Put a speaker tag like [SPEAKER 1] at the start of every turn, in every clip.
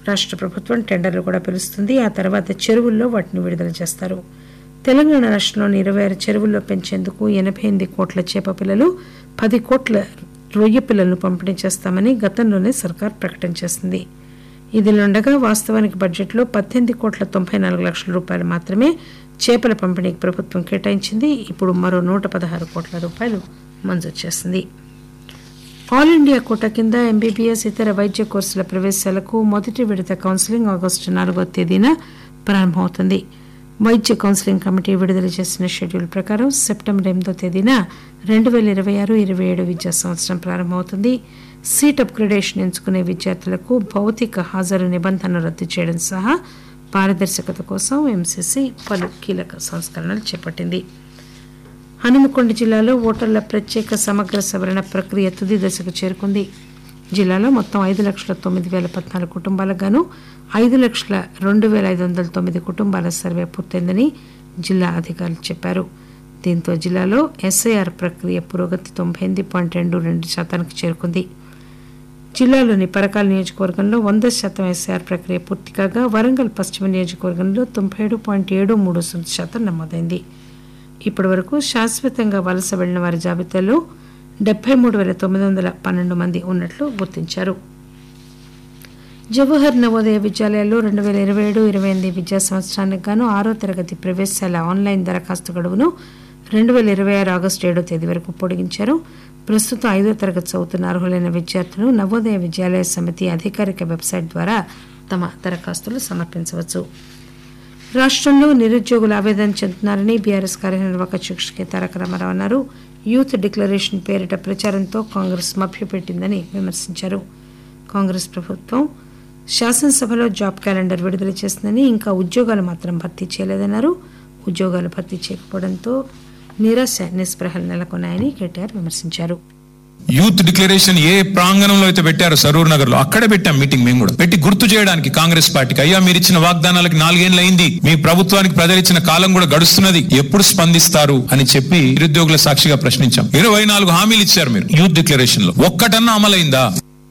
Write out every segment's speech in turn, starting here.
[SPEAKER 1] రాష్ట్ర ప్రభుత్వం టెండర్లు కూడా పిలుస్తుంది ఆ తర్వాత చెరువుల్లో వాటిని విడుదల చేస్తారు తెలంగాణ రాష్ట్రంలోని ఇరవై ఆరు చెరువుల్లో పెంచేందుకు ఎనభై ఎనిమిది కోట్ల చేప పిల్లలు పది కోట్ల రొయ్య పిల్లలను పంపిణీ చేస్తామని గతంలోనే సర్కార్ ప్రకటన చేసింది ఇదిలుండగా వాస్తవానికి బడ్జెట్లో పద్దెనిమిది కోట్ల తొంభై నాలుగు లక్షల రూపాయలు మాత్రమే చేపల పంపిణీకి ప్రభుత్వం కేటాయించింది ఇప్పుడు మరో నూట పదహారు కోట్ల రూపాయలు మంజూరు చేసింది ఆల్ ఇండియా కోటా కింద ఎంబీబీఎస్ ఇతర వైద్య కోర్సుల ప్రవేశాలకు మొదటి విడత కౌన్సిలింగ్ ఆగస్టు నాలుగో తేదీన ప్రారంభమవుతుంది వైద్య కౌన్సిలింగ్ కమిటీ విడుదల చేసిన షెడ్యూల్ ప్రకారం సెప్టెంబర్ ఎనిమిదో తేదీన రెండు వేల ఇరవై ఆరు ఇరవై ఏడు విద్యా సంవత్సరం ప్రారంభమవుతుంది సీట్ అప్గ్రేడేషన్ ఎంచుకునే విద్యార్థులకు భౌతిక హాజరు నిబంధనలు రద్దు చేయడం సహా పారదర్శకత కోసం ఎంసీసీ పలు కీలక సంస్కరణలు చేపట్టింది హనుమకొండ జిల్లాలో ఓటర్ల ప్రత్యేక సమగ్ర సవరణ ప్రక్రియ తుది దశకు చేరుకుంది జిల్లాలో మొత్తం ఐదు లక్షల తొమ్మిది వేల పద్నాలుగు కుటుంబాలకు గాను ఐదు లక్షల రెండు వేల ఐదు వందల తొమ్మిది కుటుంబాల సర్వే పూర్తయిందని జిల్లా అధికారులు చెప్పారు దీంతో జిల్లాలో ఎస్ఐఆర్ ప్రక్రియ పురోగతి తొంభై ఎనిమిది పాయింట్ రెండు రెండు శాతానికి చేరుకుంది జిల్లాలోని పరకాల నియోజకవర్గంలో వంద శాతం ఎస్ఐఆర్ ప్రక్రియ పూర్తి కాగా వరంగల్ పశ్చిమ నియోజకవర్గంలో తొంభై ఏడు పాయింట్ ఏడు మూడు సున్నా శాతం నమోదైంది ఇప్పటి వరకు శాశ్వతంగా వలస వెళ్లిన వారి జాబితాలో డెబ్బై మూడు వేల తొమ్మిది వందల పన్నెండు మంది ఉన్నట్లు గుర్తించారు జవహర్ నవోదయ విద్యాలయాల్లో రెండు వేల ఇరవై ఏడు ఇరవై ఎనిమిది విద్యా సంవత్సరానికి గాను ఆరో తరగతి ప్రవేశాల ఆన్లైన్ దరఖాస్తు గడువును రెండు వేల ఇరవై ఆరు ఆగస్టు ఏడో తేదీ వరకు పొడిగించారు ప్రస్తుతం ఐదో తరగతి చదువుతున్న అర్హులైన విద్యార్థులు నవోదయ విద్యాలయ సమితి అధికారిక వెబ్సైట్ ద్వారా తమ దరఖాస్తులు సమర్పించవచ్చు రాష్ట్రంలో నిరుద్యోగులు ఆవేదన చెందుతున్నారని బీఆర్ఎస్ కార్యనిర్వాహక అధ్యక్షుడు తారక రామారావు అన్నారు యూత్ డిక్లరేషన్ పేరిట ప్రచారంతో కాంగ్రెస్ మభ్యపెట్టిందని విమర్శించారు కాంగ్రెస్ ప్రభుత్వం శాసనసభలో జాబ్ క్యాలెండర్ విడుదల చేసిందని ఇంకా ఉద్యోగాలు మాత్రం భర్తీ చేయలేదన్నారు ఉద్యోగాలు భర్తీ చేయకపోవడంతో నిరాశ నిస్పృహలు నెలకొన్నాయని కేటీఆర్ విమర్శించారు
[SPEAKER 2] యూత్ డిక్లరేషన్ ఏ ప్రాంగణంలో అయితే పెట్టారో సరూర్ నగర్ లో అక్కడే పెట్టాం మీటింగ్ మేము కూడా పెట్టి గుర్తు చేయడానికి కాంగ్రెస్ పార్టీకి అయ్యా మీరు ఇచ్చిన వాగ్దానాలకి నాలుగేళ్ళు అయింది మీ ప్రభుత్వానికి ప్రజలు ఇచ్చిన కాలం కూడా గడుస్తున్నది ఎప్పుడు స్పందిస్తారు అని చెప్పి నిరుద్యోగుల సాక్షిగా ప్రశ్నించాం ఇరవై నాలుగు హామీలు ఇచ్చారు మీరు యూత్ డిక్లరేషన్ లో ఒక్కటన్నా అమలైందా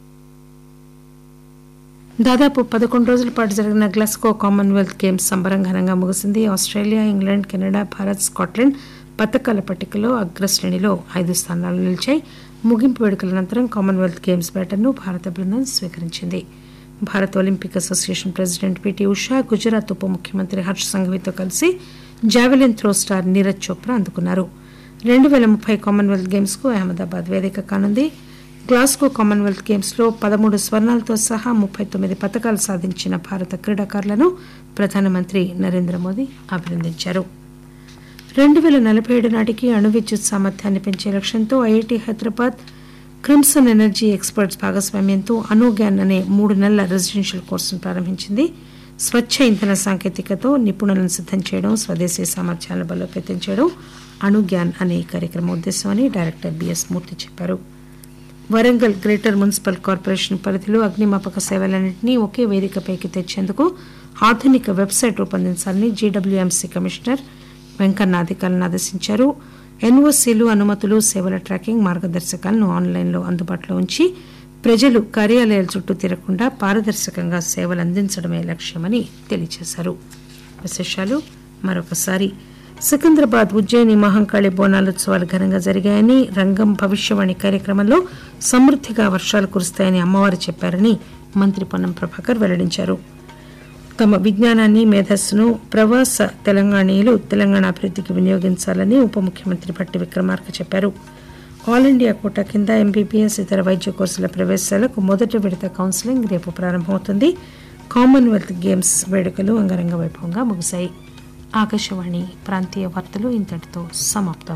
[SPEAKER 1] దాదాపు పదకొండు రోజుల పాటు జరిగిన గ్లాస్గో కామన్వెల్త్ గేమ్స్ సంబరం ఘనంగా ముగిసింది Australia England Canada Bharat Scotland పథకాల పట్టికలో అగ్రశ్రేణిలో ఐదు స్థానాలు నిలిచాయి ముగింపు వేడుకల అనంతరం కామన్వెల్త్ గేమ్స్ బ్యాటర్ను భారత బృందం స్వీకరించింది భారత Olympic association president PT Usha Gujarat ఉప ముఖ్యమంత్రి హర్ష్ సంఘవితో కలిసి javelin throw star Neeraj Chopra అందుకున్నారు రెండు వేల ముప్పై కామన్వెల్త్ గేమ్స్ కు అహ్మదాబాద్ వేదిక కానుంది గ్లాస్గో కామన్వెల్త్ గేమ్స్ లో పదమూడు స్వర్ణాలతో సహా ముప్పై తొమ్మిది పథకాలు సాధించిన భారత క్రీడాకారులను ప్రధానమంత్రి నరేంద్ర మోదీ అభినందించారు రెండు వేల నలభై ఏడు నాటికి అణు విద్యుత్ సామర్థ్యాన్ని పెంచే లక్ష్యంతో IIT Hyderabad Crimson energy experts భాగస్వామ్యంతో అనుగ్యాన్ అనే మూడు నెలల రెసిడెన్షియల్ కోర్సును ప్రారంభించింది స్వచ్ఛ ఇంధన సాంకేతికతో నిపుణులను సిద్ధం చేయడం స్వదేశీ సామర్థ్యాలను బలోపేతం చేయడం అణుగ్యాన్ అనే ఈ కార్యక్రమం ఉద్దేశం అని డైరెక్టర్ బిఎస్ మూర్తి చెప్పారు వరంగల్ గ్రేటర్ మున్సిపల్ కార్పొరేషన్ పరిధిలో అగ్నిమాపక సేవలన్నింటినీ ఒకే వేదికపైకి తెచ్చేందుకు ఆధునిక వెబ్సైట్ రూపొందించాలని జీడబ్ల్యూఎంసీ కమిషనర్ వెంకన్న అధికారులను ఆదేశించారు ఎన్ఓసీలు అనుమతులు సేవల ట్రాకింగ్ మార్గదర్శకాలను ఆన్లైన్లో అందుబాటులో ఉంచి ప్రజలు కార్యాలయాల చుట్టూ తిరగకుండా పారదర్శకంగా సేవలు అందించడమే లక్ష్యమని తెలియజేశారు విశేషాలు మరొకసారి సికింద్రాబాద్ ఉజ్జయిని మహంకాళి బోనాలోత్సవాలు ఘనంగా జరిగాయని రంగం భవిష్యవాణి కార్యక్రమంలో సమృద్దిగా వర్షాలు కురుస్తాయని అమ్మవారు చెప్పారని మంత్రి పొన్నం ప్రభాకర్ వెల్లడించారు తమ విజ్ఞానాన్ని మేధస్సును ప్రవాస తెలంగాణీయులు తెలంగాణ అభివృద్ధికి వినియోగించాలని ఉప ముఖ్యమంత్రి భట్టి విక్రమార్క చెప్పారు ఆల్ ఇండియా కోటా కింద ఎంబీబీఎస్ ఇతర వైద్య కోర్సుల ప్రవేశాలకు మొదటి విడత కౌన్సిలింగ్ రేపు ప్రారంభమవుతుంది కామన్వెల్త్ గేమ్స్ వేడుకలు అంగరంగ వైభవంగా ముగిశాయి ఆకాశవాణి ప్రాంతీయ వార్తలు ఇంతటితో సమాప్తం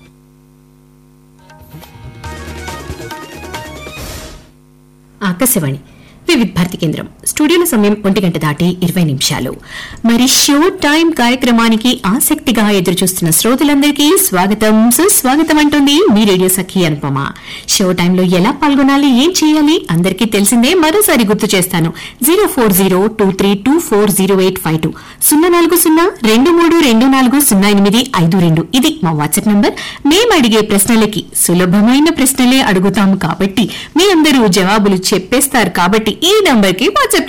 [SPEAKER 3] ఆకాశవాణి వివిధ భారతి కేంద్రం స్టూడియోల సమయం ఒంటి గంట దాటి ఇరవై నిమిషాలు మరి షో టైం కార్యక్రమానికి ఆసక్తిగా ఎదురుచూస్తున్న శ్రోతలందరికీ స్వాగతం సుస్వాగతం అంటుంది మీ రేడియో సఖి అనుపమ షో టైంలో ఎలా పాల్గొనాలి ఏం చేయాలి అందరికీ తెలిసిందే మరోసారి గుర్తు చేస్తాను zero four zero two three two four zero eight five two సున్నా నాలుగు సున్నా రెండు మూడు రెండు నాలుగు సున్నా ఎనిమిది ఐదు రెండు ఇది మా వాట్సాప్ నంబర్ మేము అడిగే ప్రశ్నలకి సులభమైన ప్రశ్నలే అడుగుతాము కాబట్టి మీ అందరూ జవాబులు చెప్పేస్తారు కాబట్టి ఈ నంబర్ కి వాట్సాప్